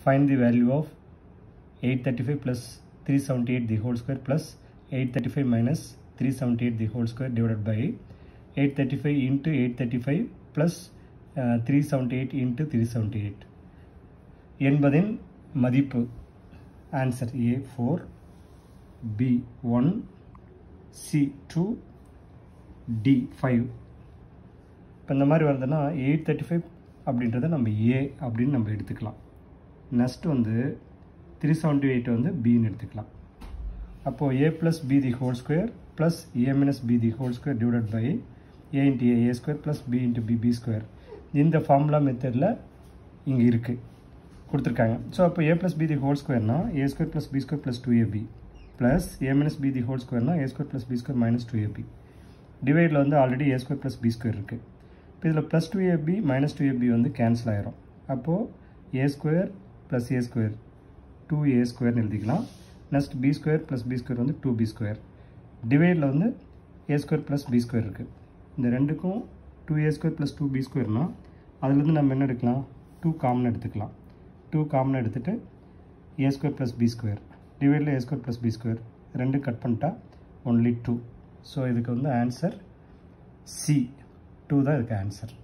find the value of 835 plus 378 the whole square plus 835 minus 378 the whole square divided by 835 into 835 plus uh, 378 into 378 என்பதின் மதிப்பு answer A four B one C two D five இப்போ இந்த மாதிரி வருதுன்னா eight thirty five அப்படின்றத நம்ம ஏ அப்படின்னு நம்ம எடுத்துக்கலாம் நெக்ஸ்ட் வந்து த்ரீ செவன்ட்டி எயிட் வந்து பின்னு எடுத்துக்கலாம் அப்போது A plus B the whole square plus A minus B the whole square divide by A into A A square plus B into B B square இந்த ஃபார்முலா மெத்தடில் இங்கே இருக்குது கொடுத்துருக்காங்க ஸோ அப்போ A plus B the whole ஸ்கொயர்னா A square plus B square plus two AB plus A minus B the whole ஸ்கொயர்னா A square plus B square minus two AB டிவைடில் வந்து ஆல்ரெடி ஏ ஸ்கொயர் ப்ளஸ் பி ஸ்கொயர் இருக்குது இப்போ இதில் plus two AB minus two AB வந்து cancel ஆயிரும் அப்போது A square plus A square two A ஸ்கொயர்னு எழுதிக்கலாம் next B square plus B square வந்து டூ பி ஸ்கொயர் டிவைடில் வந்து A square plus B square இருக்குது இந்த ரெண்டுக்கும் two A square plus two B ஸ்கொயர்னால் அதுலேருந்து நம்ம என்ன எடுக்கலாம் டூ காமன் எடுத்துக்கலாம் டூ காமன் எடுத்துகிட்டு A square plus B square டிவைடில் A square plus B square ரெண்டு கட் பண்ணிட்டா ஒன்லி டூ ஸோ இதுக்கு வந்து ஆன்சர் சி டூ தான் இதுக்கு ஆன்சர்